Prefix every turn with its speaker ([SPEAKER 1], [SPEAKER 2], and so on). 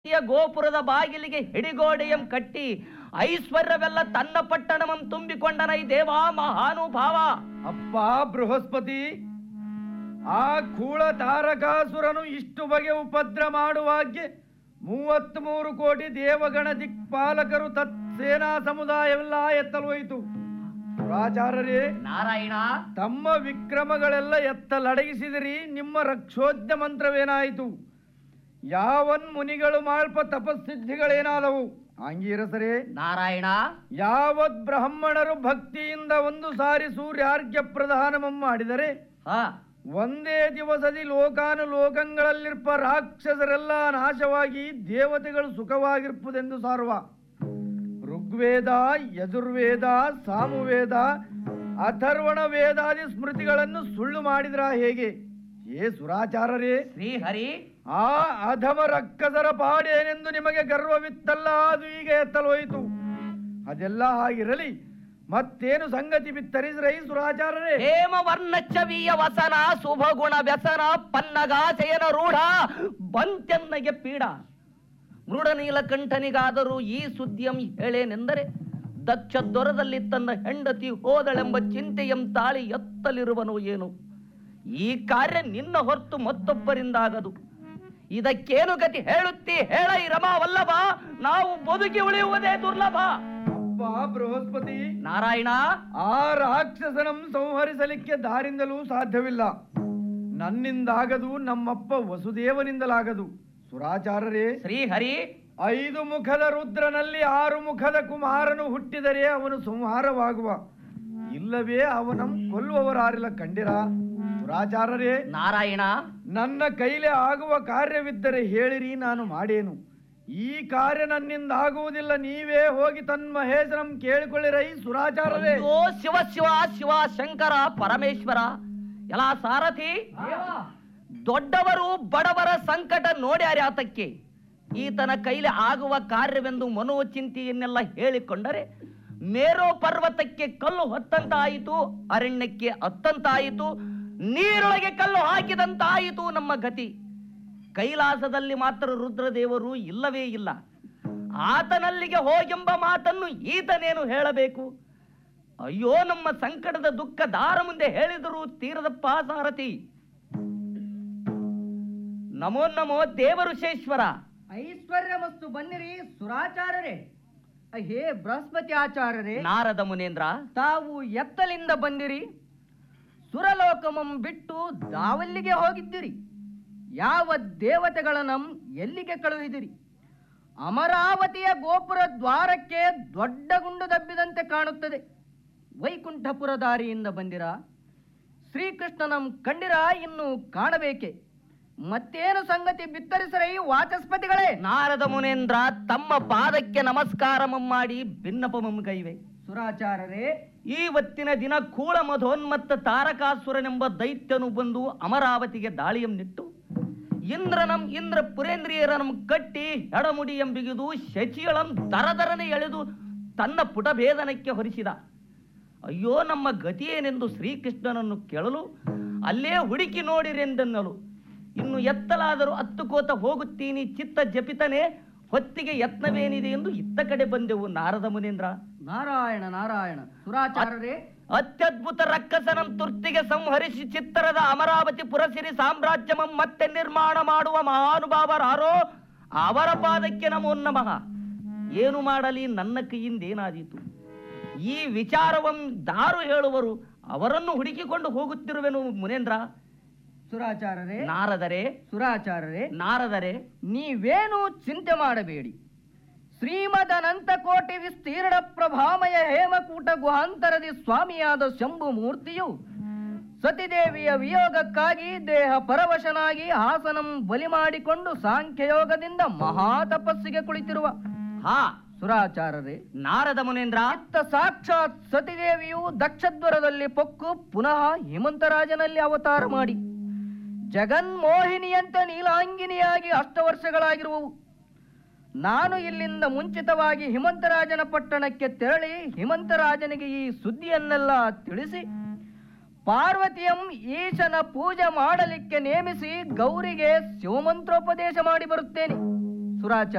[SPEAKER 1] ಯ ಗೋಪುರದ ಬಾಗಿಲಿಗೆ ಹಿಡಿಗೋಡೆಯಂ ಕಟ್ಟಿ ಐಶ್ವರ್ಯವೆಲ್ಲ ತನ್ನ ಪಟ್ಟಣಮಂ ತುಂಬಿಕೊಂಡನೈ ದೇವಾ ಮಹಾನುಭಾವ
[SPEAKER 2] ಅಪ್ಪ ಬೃಹಸ್ಪತಿ ಆ ಕೂಳ ತಾರಕಾಸುರನು ಇಷ್ಟು ಬಗೆ ಉಪದ್ರ ಮಾಡುವಾಗೆ ಮೂವತ್ತ್ ಮೂರು ಕೋಟಿ ದೇವಗಣ ದಿಕ್ಪಾಲಕರು ತತ್ ಸೇನಾ ಸಮುದಾಯವೆಲ್ಲ ಎತ್ತಲೋಯಿತು ರಾಚಾರ್ಯರೇ
[SPEAKER 1] ನಾರಾಯಣ
[SPEAKER 2] ತಮ್ಮ ವಿಕ್ರಮಗಳೆಲ್ಲ ಎತ್ತಲಡಗಿಸಿದಿರಿ ನಿಮ್ಮ ರಕ್ಷೋದ್ಯ ಮಂತ್ರವೇನಾಯಿತು ಯಾವನ್ ಮುನಿಗಳು ಮಾಳ್ಪ ತಪಸ್ಸಿದ್ಧಿಗಳೇನಾದವು ಆಂಗೀರಸರೇ
[SPEAKER 1] ನಾರಾಯಣ
[SPEAKER 2] ಯಾವತ್ ಬ್ರಾಹ್ಮಣರು ಭಕ್ತಿಯಿಂದ ಒಂದು ಸಾರಿ ಸೂರ್ಯಾರ್ಘ್ಯ ಪ್ರದಾನಮಂ ಮಾಡಿದರೆ
[SPEAKER 1] ಹ
[SPEAKER 2] ಒಂದೇ ದಿವಸದಿ ಲೋಕಾನು ಲೋಕಗಳಲ್ಲಿರ್ಪ ರಾಕ್ಷಸರೆಲ್ಲ ನಾಶವಾಗಿ ದೇವತೆಗಳು ಸುಖವಾಗಿರ್ಪುದೆಂದು ಸಾರುವ ಋಗ್ವೇದ ಯಜುರ್ವೇದ ಸಾಮುವೇದ ಅಥರ್ವಣ ವೇದಾದಿ ಸ್ಮೃತಿಗಳನ್ನು ಸುಳ್ಳು ಮಾಡಿದ್ರ ಹೇಗೆ ಏ ಸುರಾಚಾರರೇ
[SPEAKER 1] ಶ್ರೀಹರಿ
[SPEAKER 2] ಆ ಅಧಮ ರಕ್ಕಸರ ಪಾಡೇನೆಂದು ನಿಮಗೆ ಗರ್ವವಿತ್ತಲ್ಲ ಅದು ಈಗ ಎತ್ತಲೋಯಿತು ಅದೆಲ್ಲ ಆಗಿರಲಿ ಮತ್ತೇನು ಸಂಗತಿ ಬಿತ್ತರಿಸ್ರೈ ಸುರಾಚಾರರೇ
[SPEAKER 1] ಹೇಮ ವರ್ಣಚ್ಚವೀಯ ವಸನ ಶುಭ ಗುಣ ವ್ಯಸನ ಪನ್ನಗಾಶಯನ ರೂಢ ಬಂತೆನ್ನಗೆ ಪೀಡ ಮೃಡ ನೀಲಕಂಠನಿಗಾದರೂ ಈ ಸುದ್ದಿಯಂ ಹೇಳೇನೆಂದರೆ ದಕ್ಷ ದೊರದಲ್ಲಿ ತನ್ನ ಹೆಂಡತಿ ಹೋದಳೆಂಬ ಚಿಂತೆಯಂ ತಾಳಿ ಎತ್ತಲಿರುವನು ಏನು ಈ ಕಾರ್ಯ ನಿನ್ನ ಹೊರತು ಮತ್ತೊಬ್ಬರಿಂದಾಗದು ಇದಕ್ಕೇನು ಗತಿ ಹೇಳುತ್ತಿ ಹೇಳ ಈ ರಮಾ ವಲ್ಲಭ ನಾವು ಬದುಕಿ ಉಳಿಯುವುದೇ ದುರ್ಲಭ
[SPEAKER 2] ಅಪ್ಪ ಬೃಹಸ್ಪತಿ
[SPEAKER 1] ನಾರಾಯಣ
[SPEAKER 2] ಆ ರಾಕ್ಷಸನಂ ಸಂಹರಿಸಲಿಕ್ಕೆ ದಾರಿಂದಲೂ ಸಾಧ್ಯವಿಲ್ಲ ನನ್ನಿಂದಾಗದು ನಮ್ಮಪ್ಪ ವಸುದೇವನಿಂದಲಾಗದು ಸುರಾಚಾರರೇ
[SPEAKER 1] ಶ್ರೀಹರಿ
[SPEAKER 2] ಐದು ಮುಖದ ರುದ್ರನಲ್ಲಿ ಆರು ಮುಖದ ಕುಮಾರನು ಹುಟ್ಟಿದರೆ ಅವನು ಸಂಹಾರವಾಗುವ ಇಲ್ಲವೇ ಅವನಂ ಕೊಲ್ಲುವವರಾರಿಲ್ಲ ಕಂಡಿರ ಸುರಾಚಾರರೇ
[SPEAKER 1] ನಾರಾಯಣ
[SPEAKER 2] ನನ್ನ ಕೈಲಿ ಆಗುವ ಕಾರ್ಯವಿದ್ದರೆ ಹೇಳಿರಿ ನಾನು ಮಾಡೇನು ಈ ಕಾರ್ಯ ನನ್ನಿಂದ ಆಗುವುದಿಲ್ಲ ನೀವೇ ಹೋಗಿ ತನ್ಮಹೇಶನಂ ಕೇಳಿಕೊಳ್ಳಿರೈ ಸುರಾಚಾರರೇ
[SPEAKER 1] ಅಯ್ಯೋ ಶಿವ ಶಿವ ಶಿವ ಶಂಕರ ಪರಮೇಶ್ವರ ಎಲ್ಲ ಸಾರಥಿ ದೊಡ್ಡವರು ಬಡವರ ಸಂಕಟ ನೋಡ್ಯಾರೆ ಆತಕ್ಕೆ ಈತನ ಕೈಲಿ ಆಗುವ ಕಾರ್ಯವೆಂದು ಮನೋಚಿಂತೆಯನ್ನೆಲ್ಲ ಹೇಳಿಕೊಂಡರೆ ಮೇರೋ ಪರ್ವತಕ್ಕೆ ಕಲ್ಲು ಹೊತ್ತಂತಾಯಿತು ಅರಣ್ಯಕ್ಕೆ ಹತ್ತಂತಾಯಿತು ನೀರೊಳಗೆ ಕಲ್ಲು ಹಾಕಿದಂತಾಯಿತು ನಮ್ಮ ಗತಿ ಕೈಲಾಸದಲ್ಲಿ ಮಾತ್ರ ರುದ್ರದೇವರು ಇಲ್ಲವೇ ಇಲ್ಲ ಆತನಲ್ಲಿಗೆ ಹೋಗೆಂಬ ಮಾತನ್ನು ಈತನೇನು ಹೇಳಬೇಕು ಅಯ್ಯೋ ನಮ್ಮ ಸಂಕಟದ ದುಃಖ ದಾರ ಮುಂದೆ ಹೇಳಿದರು ತೀರದಪ್ಪ ಸಾರಥಿ ನಮೋ ನಮೋ ದೇವಋಷೇಶ್ವರ
[SPEAKER 3] ಐಶ್ವರ್ಯಮಸ್ತು ಬನ್ನಿರಿ ಸುರಾಚಾರ್ಯರೇ ಹೇ ಬೃಹಸ್ಪತಿ ಆಚಾರ್ಯರೇ
[SPEAKER 1] ನಾರದ ಮುನೇಂದ್ರ
[SPEAKER 3] ತಾವು ಎತ್ತಲಿಂದ ಬಂದಿರಿ ಸುರಲೋಕಮಂ ಬಿಟ್ಟು ದಾವಲ್ಲಿಗೆ ಹೋಗಿದ್ದಿರಿ ಯಾವ ದೇವತೆಗಳನ್ನಂ ಎಲ್ಲಿಗೆ ಕಳುಹಿದಿರಿ ಅಮರಾವತಿಯ ಗೋಪುರ ದ್ವಾರಕ್ಕೆ ದೊಡ್ಡ ಗುಂಡು ದಬ್ಬಿದಂತೆ ಕಾಣುತ್ತದೆ ವೈಕುಂಠಪುರ ದಾರಿಯಿಂದ ಬಂದಿರ ಶ್ರೀಕೃಷ್ಣನಂ ಕಂಡಿರ ಇನ್ನು ಕಾಣಬೇಕೆ ಮತ್ತೇನು ಸಂಗತಿ ಬಿತ್ತರಿಸರೈ ವಾಚಸ್ಪತಿಗಳೇ
[SPEAKER 1] ನಾರದ ಮುನೇಂದ್ರ ತಮ್ಮ ಪಾದಕ್ಕೆ ನಮಸ್ಕಾರ ಮಾಡಿ ಭಿನ್ನಪಮಂ ಕೈವೆ
[SPEAKER 3] ಸುರಾಚಾರ್ಯರೇ
[SPEAKER 1] ಇವತ್ತಿನ ದಿನ ಕೂಳ ಮಧೋನ್ಮತ್ತ ತಾರಕಾಸುರನೆಂಬ ದೈತ್ಯನು ಬಂದು ಅಮರಾವತಿಗೆ ದಾಳಿಯನ್ನಿಟ್ಟು ಇಂದ್ರನಂ ಇಂದ್ರ ಪುರೇಂದ್ರಿಯರನಂ ಕಟ್ಟಿ ಎಡಮುಡಿಯಂ ಬಿಗಿದು ಶಚಿಯಳಂ ದರದರನೆ ಎಳೆದು ತನ್ನ ಪುಟಭೇದನಕ್ಕೆ ಹೊರಿಸಿದ ಅಯ್ಯೋ ನಮ್ಮ ಗತಿಯೇನೆಂದು ಶ್ರೀಕೃಷ್ಣನನ್ನು ಕೇಳಲು ಅಲ್ಲೇ ಹುಡುಕಿ ನೋಡಿರೆಂದೆನ್ನಲು ಇನ್ನು ಎತ್ತಲಾದರೂ ಹತ್ತು ಕೋತ ಹೋಗುತ್ತೀನಿ ಚಿತ್ತ ಜಪಿತನೇ ಹೊತ್ತಿಗೆ ಯತ್ನವೇನಿದೆ ಎಂದು ಇತ್ತ ಕಡೆ ಬಂದೆವು ನಾರದ ಮುನೇಂದ್ರ
[SPEAKER 3] ನಾರಾಯಣ ನಾರಾಯಣ ಸುರಾಚಾರ್ಯರೇ
[SPEAKER 1] ಅತ್ಯದ್ಭುತ ರಕ್ಕಸನಂ ತುರ್ತಿಗೆ ಸಂಹರಿಸಿ ಚಿತ್ತರದ ಅಮರಾವತಿ ಪುರಸಿರಿ ಸಾಮ್ರಾಜ್ಯಮಂ ಮತ್ತೆ ನಿರ್ಮಾಣ ಮಾಡುವ ಮಹಾನುಭಾವರಾರೋ ಅವರ ಪಾದಕ್ಕೆ ನಮೋ ನಮಃ ಏನು ಮಾಡಲಿ ನನ್ನ ಕೈಯಿಂದೇನಾದೀತು ಈ ವಿಚಾರವಂ ದಾರು ಹೇಳುವರು ಅವರನ್ನು ಹುಡುಕಿಕೊಂಡು ಹೋಗುತ್ತಿರುವೆನು ಮುನೇಂದ್ರ
[SPEAKER 3] ಸುರಾಚಾರ್ಯರೇ
[SPEAKER 1] ನಾರದರೆ
[SPEAKER 3] ಸುರಾಚಾರ್ಯರೇ
[SPEAKER 1] ನಾರದರೆ
[SPEAKER 3] ನೀವೇನು ಚಿಂತೆ ಮಾಡಬೇಡಿ ಶ್ರೀಮದ್ ಅನಂತಕೋಟಿ ವಿಸ್ತೀರ್ಣ ಪ್ರಭಾಮಯ ಹೇಮಕೂಟ ಗುಹಾಂತರದಿ ಸ್ವಾಮಿಯಾದ ಶಂಭು ಮೂರ್ತಿಯು ಸತಿದೇವಿಯ ವಿಯೋಗಕ್ಕಾಗಿ ದೇಹ ಪರವಶನಾಗಿ ಹಾಸನಂ ಬಲಿ ಮಾಡಿಕೊಂಡು ಸಾಂಖ್ಯಯೋಗದಿಂದ ಮಹಾ ತಪಸ್ಸಿಗೆ ಕುಳಿತಿರುವ
[SPEAKER 1] ಹಾ
[SPEAKER 3] ಸುರಾಚಾರ್ಯರೇ
[SPEAKER 1] ನಾರದ ಮುನೇಂದ್ರ
[SPEAKER 3] ಅತ್ತ ಸಾಕ್ಷಾತ್ ಸತಿದೇವಿಯು ದಕ್ಷದ್ವರದಲ್ಲಿ ಪೊಕ್ಕು ಪುನಃ ಹೇಮಂತರಾಜನಲ್ಲಿ ಅವತಾರ ಮಾಡಿ ಜಗನ್ಮೋಹಿನಿಯಂತೆ ನೀಲಾಂಗಿನಿಯಾಗಿ ಅಷ್ಟವರ್ಷಗಳಾಗಿರುವವು ನಾನು ಇಲ್ಲಿಂದ ಮುಂಚಿತವಾಗಿ ಹಿಮಂತರಾಜನ ಪಟ್ಟಣಕ್ಕೆ ತೆರಳಿ ಹಿಮಂತರಾಜನಿಗೆ ಈ ಸುದ್ದಿಯನ್ನೆಲ್ಲ ತಿಳಿಸಿ ಪಾರ್ವತಿಯಂ ಈಶನ ಪೂಜೆ ಮಾಡಲಿಕ್ಕೆ ನೇಮಿಸಿ ಗೌರಿಗೆ ಶಿವಮಂತ್ರೋಪದೇಶ ಮಾಡಿ ಬರುತ್ತೇನೆ ಸುರಾಚಾರ್ಯ